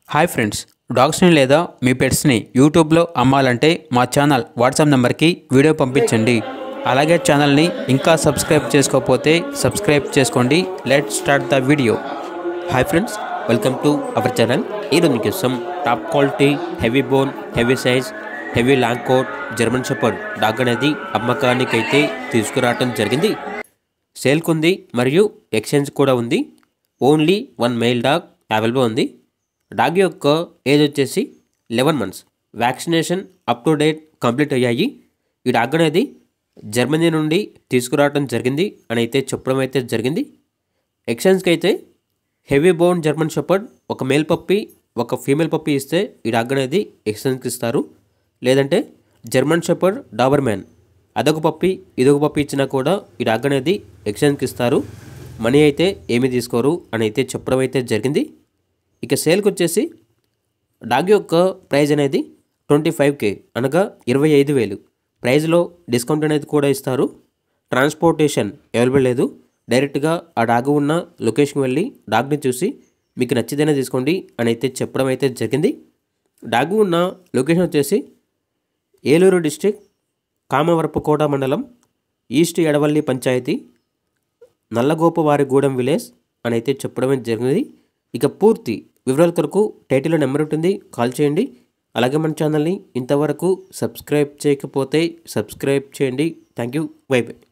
hi friends డాగ్స్ని లేదా మీ పెట్స్ని యూట్యూబ్లో అమ్మాలంటే మా ఛానల్ వాట్సాప్ నెంబర్కి వీడియో పంపించండి అలాగే ఛానల్ని ఇంకా సబ్స్క్రైబ్ చేసుకోకపోతే సబ్స్క్రైబ్ చేసుకోండి let start the video hi friends welcome to our channel ఈరోజు మీకోసం top quality heavy bone heavy size heavy long coat German shepherd dog అనేది అమ్మకానికి అయితే తీసుకురావడం జరిగింది సేల్కి ఉంది మరియు ఎక్స్చేంజ్ కూడా ఉంది only one male dog available ఉంది డాగ్ యొక్క ఏజ్ వచ్చేసి eleven months vaccination up to date complete అయ్యాయి ఈ డాగ్ అనేది జర్మనీ నుండి తీసుకురావడం జరిగింది అని అయితే చెప్పడం అయితే జరిగింది ఎక్స్చేంజ్కి అయితే హెవీ బోన్ జర్మన్ షెపర్డ్ ఒక మేల్ పప్పి ఒక ఫీమేల్ పప్పి ఇస్తే ఈ డాగ్ అనేది ఎక్స్చేంజ్కి ఇస్తారు లేదంటే జర్మన్ షెపర్డ్ డాబర్ మ్యాన్ అదొక పప్పి ఇదొక పప్పి ఇచ్చినా కూడా ఈ డాగ్ అనేది ఎక్స్చేంజ్కి ఇస్తారు మనీ అయితే ఏమీ తీసుకోరు అని అయితే చెప్పడం అయితే జరిగింది ఇక సేల్కి వచ్చేసి డాగ్ యొక్క ప్రైజ్ అనేది ట్వంటీ ఫైవ్ కే అనగా ఇరవై ఐదు వేలు ప్రైజ్లో డిస్కౌంట్ అనేది కూడా ఇస్తారు ట్రాన్స్పోర్టేషన్ అవైలబుల్ లేదు డైరెక్ట్గా ఆ డాగ్ ఉన్న లొకేషన్కి వెళ్ళి డాగ్ని చూసి మీకు నచ్చితేనే తీసుకోండి అని అయితే చెప్పడం అయితే జరిగింది డాగ్ ఉన్న లొకేషన్ వచ్చేసి ఏలూరు డిస్టిక్ కామవరపుకోట మండలం ఈస్ట్ ఎడవల్లి పంచాయతీ నల్లగోపవారిగూడెం విలేజ్ అని అయితే చెప్పడమే జరిగింది ఇక పూర్తి వివరాల కొరకు టైటిల్లో నెంబర్ ఉంటుంది కాల్ చేయండి అలాగే మన ఛానల్ని ఇంతవరకు సబ్స్క్రైబ్ చేయకపోతే సబ్స్క్రైబ్ చేయండి థ్యాంక్ యూ బై బై